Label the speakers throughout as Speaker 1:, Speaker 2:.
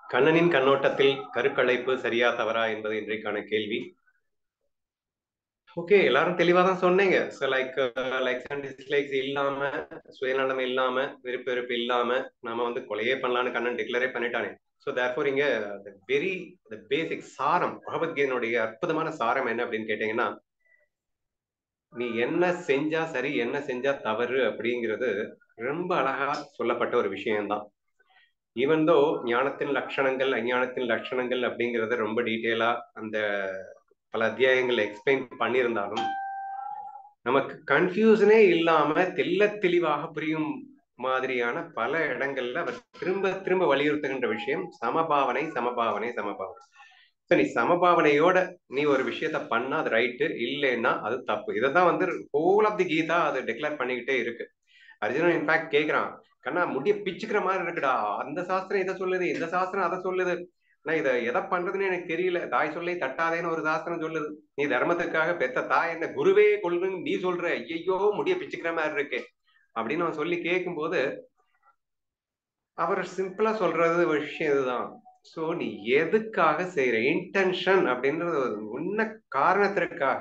Speaker 1: கண்ணனின் கண்ணோட்டத்தில் கருக்கலைப்பு சரியா தவறா என்பது இன்றைக்கான கேள்வி ஓகே எல்லாரும் தெளிவா தான் சொன்னீங்க so like likes and dislikes இல்லாம சுயநலம் இல்லாம விருப்ப வெறுப்பு இல்லாம நாம வந்து கொலையே பண்ணலான்னு கண்ணன் டிக்ளரே பண்ணிட்டானே ஸோ தேர்ஃபோர் இங்க வெரி பேசிக் சாரம் பகவத்கீதனுடைய அற்புதமான சாரம் என்ன அப்படின்னு கேட்டீங்கன்னா நீ என்ன செஞ்சா சரி என்ன செஞ்சா தவறு அப்படிங்கிறது ரொம்ப அழகா சொல்லப்பட்ட ஒரு விஷயம்தான் ஈவன் தோ ஞானத்தின் லட்சணங்கள் அஞ்ஞானத்தின் லட்சணங்கள் அப்படிங்கறத ரொம்ப டீட்டெயிலா அந்த பல அத்தியாயங்கள் எக்ஸ்பிளைன் பண்ணியிருந்தாலும் நமக்கு கன்ஃபியூஷனே இல்லாம தெல்ல தெளிவாக புரியும் மாதிரியான பல இடங்கள்ல அவர் திரும்ப திரும்ப வலியுறுத்துகின்ற விஷயம் சமபாவனை சமபாவனை சமபாவனை சரி சமபாவனையோட நீ ஒரு விஷயத்த பண்ணா அது ரைட்டு இல்லைன்னா அது தப்பு இதைதான் வந்து ஹோல் ஆஃப் தி கீதா அது டிக்ளேர் பண்ணிக்கிட்டே இருக்கு அர்ஜுனன் இன்ஃபேக்ட் கேக்குறான் கண்ணா முடிய பிச்சுக்கிற மாதிரி இருக்குடா அந்த சாஸ்திரம் இதை சொல்லுது இந்த சாஸ்திரம் அதை சொல்லுது நான் இதை எதை பண்றதுன்னு எனக்கு தெரியல தாய் சொல்லை தட்டாதேன்னு ஒரு சாஸ்திரம் சொல்லுது நீ தர்மத்துக்காக பெத்த தாய் என்ன குருவே கொள்ளுன்னு நீ சொல்ற ஐயோ முடிய பிச்சுக்கிற மாதிரி இருக்கு அப்படின்னு அவன் சொல்லி கேட்கும்போது அவர் சிம்பிளா சொல்றது விஷயம் இதுதான் சோ நீ எதுக்காக செய்யற இன்டென்ஷன் அப்படின்றது உன்ன காரணத்திற்காக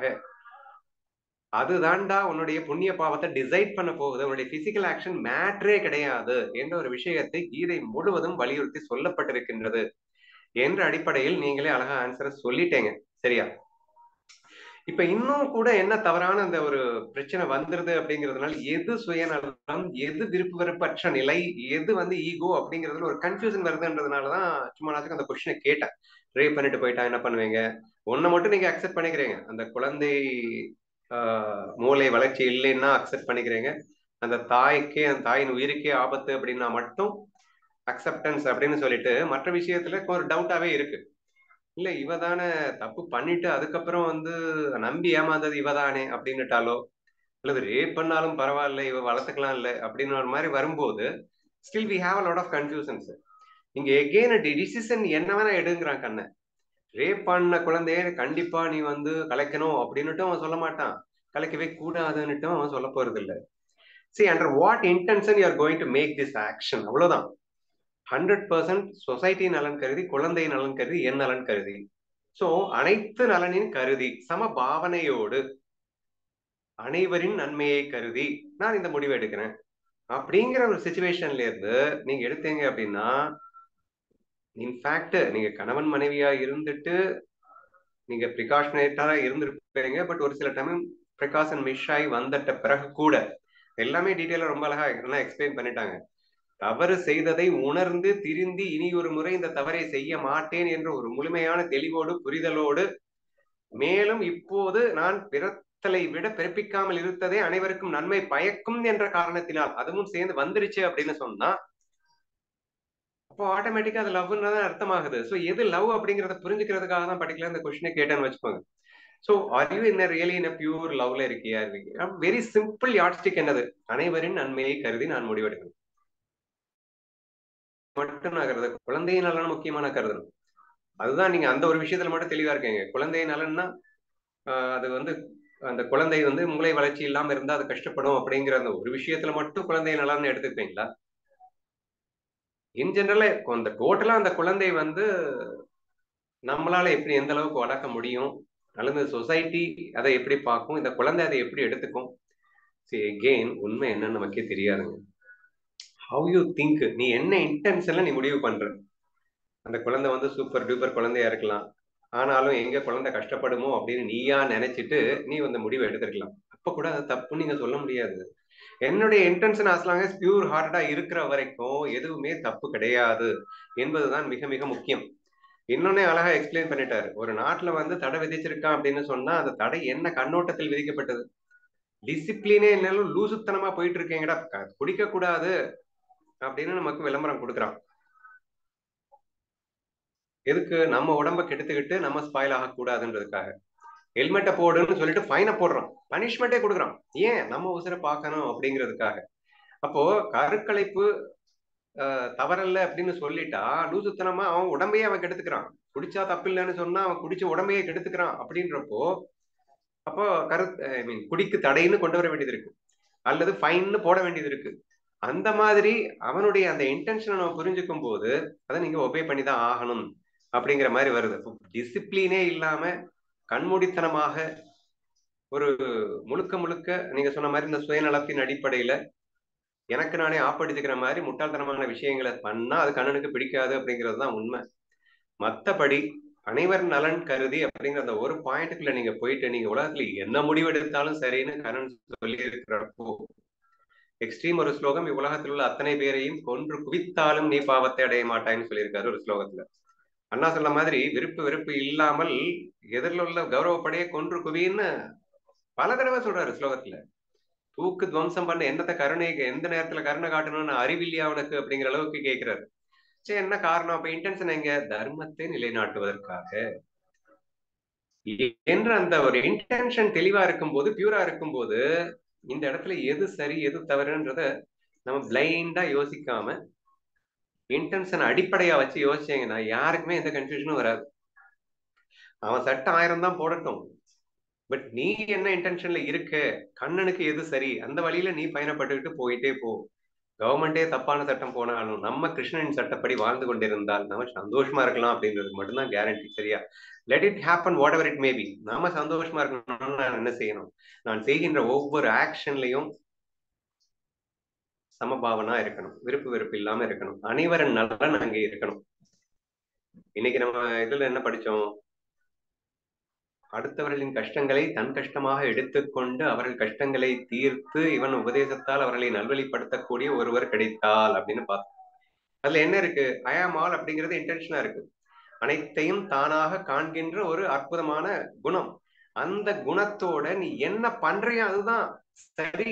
Speaker 1: அதுதான்டா உன்னுடைய புண்ணிய பாவத்தை டிசைட் பண்ண போகுது உன்னுடைய பிசிக்கல் ஆக்ஷன் மேட்ரே கிடையாது என்ற ஒரு விஷயத்தை கீதை முழுவதும் வலியுறுத்தி சொல்லப்பட்டிருக்கின்றது என்ற அடிப்படையில் நீங்களே அழகா ஆன்சரை சொல்லிட்டேங்க சரியா இப்ப இன்னும் கூட என்ன தவறான அந்த ஒரு பிரச்சனை வந்துருது அப்படிங்கிறதுனால எது சுயநலம் எது விருப்பு வெறுப்பற்ற நிலை எது வந்து ஈகோ அப்படிங்கிறதுல ஒரு கன்ஃபியூஷன் வருதுன்றதுனாலதான் சும்மா நாச்சுக்கு அந்த கொஸ்டினை கேட்டேன் ரே பண்ணிட்டு போயிட்டா என்ன பண்ணுவீங்க ஒன்னை மட்டும் நீங்க அக்செப்ட் பண்ணிக்கிறீங்க அந்த குழந்தை மூளை வளர்ச்சி இல்லைன்னா அக்செப்ட் பண்ணிக்கிறீங்க அந்த தாய்க்கே அந்த தாயின் உயிருக்கே ஆபத்து அப்படின்னா மட்டும் அக்செப்டன்ஸ் அப்படின்னு சொல்லிட்டு மற்ற விஷயத்துல ஒரு டவுட்டாவே இருக்கு இல்ல இவ தானே தப்பு பண்ணிட்டு அதுக்கப்புறம் வந்து நம்பி ஏமாந்தது இவ தானே அப்படின்னுட்டாலோ அல்லது ரேப் பண்ணாலும் பரவாயில்ல இவ வளர்த்துக்கலாம் இல்ல அப்படின்னு ஒரு மாதிரி வரும்போது still we have a lot of confusions இங்க எகெயின் டிசிஷன் என்ன வேணா எடுங்கிறான் கண்ணை ரேப் பண்ண குழந்தைய கண்டிப்பா நீ வந்து கலைக்கணும் அப்படின்னுட்டும் அவன் சொல்ல மாட்டான் கலைக்கவே கூடாதுன்னுட்டும் அவன் சொல்ல போறது இல்லை see under what intention you are going to make this action அவ்வளவுதான் ஹண்ட்ரட் பர்சன்ட் சொசைட்டி நலன் கருதி குழந்தை நலன் கருதி என் நலன் கருதி சோ அனைத்து நலனின் கருதி சம பாவனையோடு அனைவரின் நன்மையை கருதி நான் இந்த முடிவு எடுக்கிறேன் அப்படிங்கிற ஒரு சுச்சுவேஷன்ல இருந்து நீங்க எடுத்தீங்க அப்படின்னா இன்ஃபேக்ட் நீங்க கணவன் மனைவியா இருந்துட்டு நீங்க ப்ரிகாஷனேட்டரா இருந்திருப்பீங்க பட் ஒரு சில டைம் ப்ரிகாஷன் மிஸ் ஆகி வந்துட்ட பிறகு கூட எல்லாமே டீட்டெயிலா ரொம்ப அழகா நல்லா எக்ஸ்பிளைன் பண்ணிட்டாங்க தவறு செய்ததை உணர்ந்து திருந்தி இனி ஒரு முறை இந்த தவறை செய்ய மாட்டேன் என்ற ஒரு முழுமையான தெளிவோடு புரிதலோடு மேலும் இப்போது நான் பிறத்தலை விட பிறப்பிக்காமல் இருத்ததே அனைவருக்கும் நன்மை பயக்கும் என்ற காரணத்தினால் அதுவும் சேர்ந்து வந்துருச்சு அப்படின்னு சொன்னா அப்போ ஆட்டோமேட்டிக்கா அது லவ்னு தான் அர்த்தமாகுது ஸோ எது லவ் அப்படிங்கிறத புரிஞ்சுக்கிறதுக்காக தான் பர்டிகுலர் இந்த கொஸ்டினை கேட்டேன்னு வச்சுக்கோங்க ஸோ ஆர் யூ என்ன ரியலி இன் பியூர் லவ்ல இருக்கியா இருக்கீங்க வெரி சிம்பிள் யாட்ஸ்டிக் என்னது அனைவரின் நன்மையை கருதி நான் முடிவெடுக்கணும் மட்டும் நான் கருது குழந்தை நலன் முக்கியமான கருதணும் அதுதான் நீங்க அந்த ஒரு விஷயத்துல மட்டும் தெளிவா இருக்கீங்க குழந்தை நலன்னா அது வந்து அந்த குழந்தை வந்து மூளை வளர்ச்சி இல்லாம இருந்தா அது கஷ்டப்படும் அப்படிங்கிற அந்த ஒரு விஷயத்துல மட்டும் குழந்தை நலன்னு எடுத்துப்பீங்களா இன் ஜெனரல அந்த டோட்டலா அந்த குழந்தை வந்து நம்மளால எப்படி எந்த அளவுக்கு வளர்க்க முடியும் அல்லது சொசைட்டி அதை எப்படி பார்க்கும் இந்த குழந்தை அதை எப்படி எடுத்துக்கும் சரி எகெயின் உண்மை என்னன்னு நமக்கே தெரியாதுங்க ஹவு யூ திங்க் நீ என்ன இன்டென்ஷன்ல நீ முடிவு பண்ற அந்த குழந்தை வந்து சூப்பர் டூப்பர் குழந்தையா இருக்கலாம் ஆனாலும் எங்க குழந்தை கஷ்டப்படுமோ அப்படின்னு நீயா நினைச்சிட்டு நீ அந்த முடிவை எடுத்திருக்கலாம் அப்ப கூட அது தப்புன்னு நீங்க சொல்ல முடியாது என்னுடைய இன்டென்ஷன் ஆஸ்லாங்க பியூர் ஹார்ட்டா இருக்கிற வரைக்கும் எதுவுமே தப்பு கிடையாது என்பதுதான் மிக மிக முக்கியம் இன்னொன்னே அழகா எக்ஸ்பிளைன் பண்ணிட்டாரு ஒரு நாட்டுல வந்து தடை விதிச்சிருக்கான் அப்படின்னு சொன்னா அந்த தடை என்ன கண்ணோட்டத்தில் விதிக்கப்பட்டது டிசிப்ளினே இல்லைனாலும் லூசுத்தனமா போயிட்டு இருக்கீங்கடா குடிக்க கூடாது அப்படின்னு நமக்கு விளம்பரம் கொடுக்குறான் எதுக்கு நம்ம உடம்ப கெடுத்துக்கிட்டு நம்ம ஸ்பாயில் ஆகக்கூடாதுன்றதுக்காக ஹெல்மெட்டை போடுன்னு சொல்லிட்டு ஃபைனை போடுறான் பனிஷ்மெண்ட்டே கொடுக்குறான் ஏன் நம்ம உசுரை பார்க்கணும் அப்படிங்கிறதுக்காக அப்போ கருக்கலைப்பு தவறல்ல அப்படின்னு சொல்லிட்டா லூசுத்தனமா அவன் உடம்பையே அவன் கெடுத்துக்கிறான் குடிச்சா தப்பு இல்லைன்னு சொன்னா அவன் குடிச்ச உடம்பையே கெடுத்துக்கிறான் அப்படின்றப்போ அப்போ கரு ஐ மீன் குடிக்கு தடைன்னு கொண்டு வர வேண்டியது இருக்கு அல்லது ஃபைன்னு போட வேண்டியது இருக்கு அந்த மாதிரி அவனுடைய அந்த இன்டென்ஷனை நம்ம புரிஞ்சுக்கும் போது அதை நீங்க ஒபே பண்ணி தான் ஆகணும் அப்படிங்கிற மாதிரி வருது டிசிப்ளினே இல்லாம கண்மூடித்தனமாக ஒரு முழுக்க முழுக்க நீங்க சொன்ன மாதிரி இந்த சுயநலத்தின் அடிப்படையில எனக்கு நானே ஆப்படுத்திக்கிற மாதிரி முட்டாள்தனமான விஷயங்களை பண்ணா அது கண்ணனுக்கு பிடிக்காது அப்படிங்கிறது தான் உண்மை மத்தபடி அனைவர் நலன் கருதி அப்படிங்கிற அந்த ஒரு பாயிண்ட்டுக்குள்ள நீங்க போயிட்டு நீங்க உலகத்துல என்ன முடிவு எடுத்தாலும் சரின்னு கண்ணன் சொல்லி இருக்கிறப்போ எக்ஸ்ட்ரீம் ஒரு ஸ்லோகம் இவ்வுலகத்தில் உள்ள அத்தனை பேரையும் கொன்று குவித்தாலும் நீ பாவத்தை அடைய மாட்டாய்ன்னு சொல்லியிருக்காரு ஒரு ஸ்லோகத்துல அண்ணா சொன்ன மாதிரி விருப்பு வெறுப்பு இல்லாமல் எதிரில் உள்ள கௌரவப்படையை கொன்று குவின்னு பல தடவை சொல்றாரு ஸ்லோகத்துல தூக்கு துவம்சம் பண்ண என்னத்த கருணை எந்த நேரத்துல கருணை காட்டணும்னு அறிவில்லையா அவனுக்கு அப்படிங்கிற அளவுக்கு கேட்கிறாரு சரி என்ன காரணம் அப்ப இன்டென்ஷன் எங்க தர்மத்தை நிலைநாட்டுவதற்காக என்ற அந்த ஒரு இன்டென்ஷன் தெளிவா இருக்கும்போது பியூரா இருக்கும்போது இந்த இடத்துல எது சரி எது தவறுன்றத நம்ம பிளைண்டா யோசிக்காம இன்டென்ஷன் அடிப்படையா வச்சு யோசிச்சீங்கன்னா யாருக்குமே எந்த கன்ஃபியூஷனும் வராது அவன் சட்டம் ஆயிரம் தான் போடட்டும் பட் நீ என்ன இன்டென்ஷன்ல இருக்க கண்ணனுக்கு எது சரி அந்த வழியில நீ பயணப்பட்டுக்கிட்டு போயிட்டே போ கவர்மெண்டே தப்பான சட்டம் போனாலும் நம்ம கிருஷ்ணனின் சட்டப்படி வாழ்ந்து கொண்டிருந்தால் நம்ம சந்தோஷமா இருக்கலாம் அப்படின்றது மட்டும்தான் கேரண்டி சரியா let it happen whatever it maybe நாம சந்தோஷமா இருக்கணும்னு நான் என்ன செய்யணும் நான் செய்கின்ற ஒவ்வொரு ஆக்ஷன்லையும் சமபாவனா இருக்கணும் விருப்பு வெறுப்பு இல்லாம இருக்கணும் அனைவரின் நலன் அங்கே இருக்கணும் இன்னைக்கு நம்ம இதுல என்ன படிச்சோம் அடுத்தவர்களின் கஷ்டங்களை தன் கஷ்டமாக எடுத்துக்கொண்டு அவர்கள் கஷ்டங்களை தீர்த்து இவன் உபதேசத்தால் அவர்களை நல்வழிப்படுத்தக்கூடிய ஒருவர் கிடைத்தால் அப்படின்னு பார்த்தோம் அதுல என்ன இருக்கு அயாமால் அப்படிங்கிறது இன்டென்ஷனா இருக்கு அனைத்தையும் தானாக காண்கின்ற ஒரு அற்புதமான குணம் அந்த குணத்தோட நீ என்ன பண்றியோ அதுதான் சரி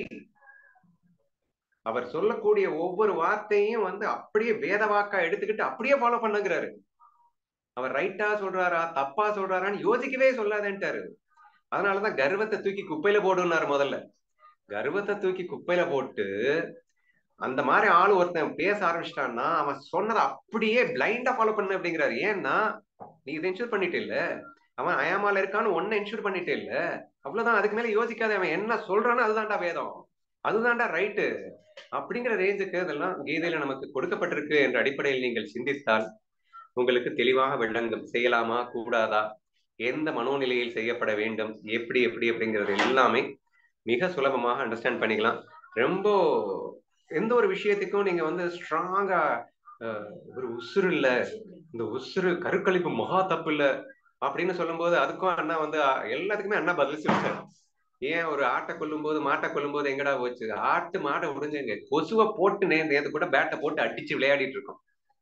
Speaker 1: அவர் சொல்லக்கூடிய ஒவ்வொரு வார்த்தையும் வந்து அப்படியே வேத வாக்கா எடுத்துக்கிட்டு அப்படியே ஃபாலோ பண்ணுங்கிறாரு அவர் ரைட்டா சொல்றாரா தப்பா சொல்றாரான்னு யோசிக்கவே சொல்லாதேன்ட்டாரு அதனாலதான் கர்வத்தை தூக்கி குப்பையில போடுனாரு முதல்ல கர்வத்தை தூக்கி குப்பையில போட்டு அந்த மாதிரி ஆள் ஒருத்தன் பேச ஆரம்பிச்சிட்டான்னா அவன் சொன்னதை அப்படியே பிளைண்டா ஃபாலோ பண்ணு அப்படிங்கிறாரு ஏன்னா நீ இதை இன்சூர் பண்ணிட்டு இல்ல அவன் அயாமால இருக்கான்னு ஒன்ன இன்சூர் பண்ணிட்டு இல்ல அவ்வளவுதான் அதுக்கு மேல யோசிக்காத அவன் என்ன சொல்றானோ அதுதான்டா வேதம் அதுதான்டா ரைட்டு அப்படிங்கிற ரேஞ்சுக்கு இதெல்லாம் கீதையில நமக்கு கொடுக்கப்பட்டிருக்கு என்ற அடிப்படையில் நீங்கள் சிந்தித்தால் உங்களுக்கு தெளிவாக விளங்கும் செய்யலாமா கூடாதா எந்த மனோநிலையில் செய்யப்பட வேண்டும் எப்படி எப்படி அப்படிங்கிறது எல்லாமே மிக சுலபமாக அண்டர்ஸ்டாண்ட் பண்ணிக்கலாம் ரொம்ப எந்த ஒரு விஷயத்துக்கும் நீங்க வந்து ஸ்ட்ராங்கா ஒரு உசுறு இல்ல இந்த உசுறு கருக்கழிப்பு மகா தப்பு இல்ல அப்படின்னு சொல்லும்போது அதுக்கும் அண்ணா வந்து எல்லாத்துக்குமே அண்ணா பதில் சொல்லிட்டாரு ஏன் ஒரு ஆட்டை கொல்லும் போது மாட்டை கொல்லும் போது எங்கடா போச்சு ஆட்டு மாட்டை விடுஞ்சங்க கொசுவை போட்டு நே நேத்து கூட பேட்டை போட்டு அடிச்சு விளையாடிட்டு இருக்கோம்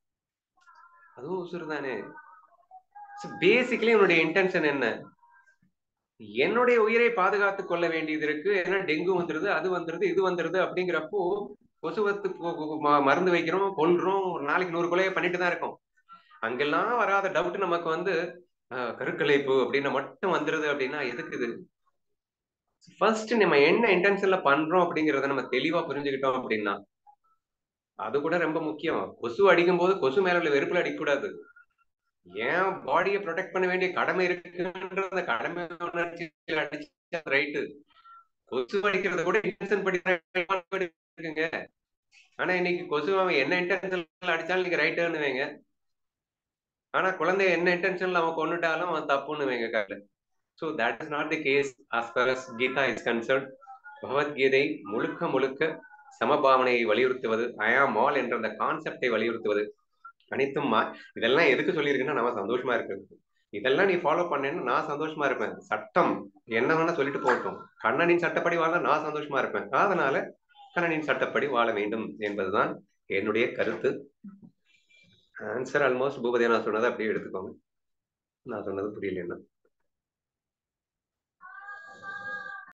Speaker 1: அதுவும் உசுறு தானே பேசிக்கலி என்னுடைய இன்டென்ஷன் என்ன என்னுடைய உயிரை பாதுகாத்து கொள்ள வேண்டியது இருக்கு ஏன்னா டெங்கு வந்துருது அது வந்துருது இது வந்துருது அப்படிங்கிறப்போ கொசுவத்து மருந்து வைக்கிறோம் கொன்றோம் ஒரு நாளைக்கு நூறு கொலையை பண்ணிட்டு தான் இருக்கோம் அங்கெல்லாம் வராத டவுட் நமக்கு வந்து கருக்கலைப்பு அப்படின்னு மட்டும் வந்துருது அப்படின்னா எதுக்கு இது ஃபர்ஸ்ட் நம்ம என்ன இன்டென்ஷன்ல பண்றோம் அப்படிங்கறத நம்ம தெளிவா புரிஞ்சுக்கிட்டோம் அப்படின்னா அது கூட ரொம்ப முக்கியம் கொசு அடிக்கும் போது கொசு மேல உள்ள வெறுப்புல அடிக்கக்கூடாது ஏன் பாடியை ப்ரொடெக்ட் பண்ண வேண்டிய கடமை இருக்குன்ற கடமை உணர்ச்சியில அடிச்சா ரைட்டு கொசு அடிக்கிறத கூட இன்டென்ஷன் படி இருக்குங்க ஆனா இன்னைக்கு கொசு அவன் என்ன இன்டென்ஷன்ல அடிச்சாலும் நீங்க ரைட்டுன்னு வைங்க ஆனா குழந்தைய என்ன இன்டென்ஷன்ல அவன் கொண்டுட்டாலும் அவன் தப்புன்னு வைங்க கால so that is not the case as far as Gita is concern பகவத்கீதை முழுக்க முழுக்க சமபாவனையை வலியுறுத்துவது அயாம் ஆல் என்ற அந்த கான்செப்டை வலியுறுத்துவது அனைத்தும் இதெல்லாம் எதுக்கு சொல்லியிருக்குன்னா நம்ம சந்தோஷமா இருக்கிறது இதெல்லாம் நீ ஃபாலோ பண்ணேன்னா நான் சந்தோஷமா இருப்பேன் சட்டம் என்ன வேணா சொல்லிட்டு போகட்டும் கண்ணனின் சட்டப்படி வாழ நான் சந்தோஷமா இருப்பேன் அதனால கண்ணனின் சட்டப்படி வாழ வேண்டும் என்பதுதான் என்னுடைய கருத்து ஆன்சர் ஆல்மோஸ்ட் பூபதியா நான் சொன்னதை அப்படியே எடுத்துக்கோங்க நான் சொன்னது புரியல என்ன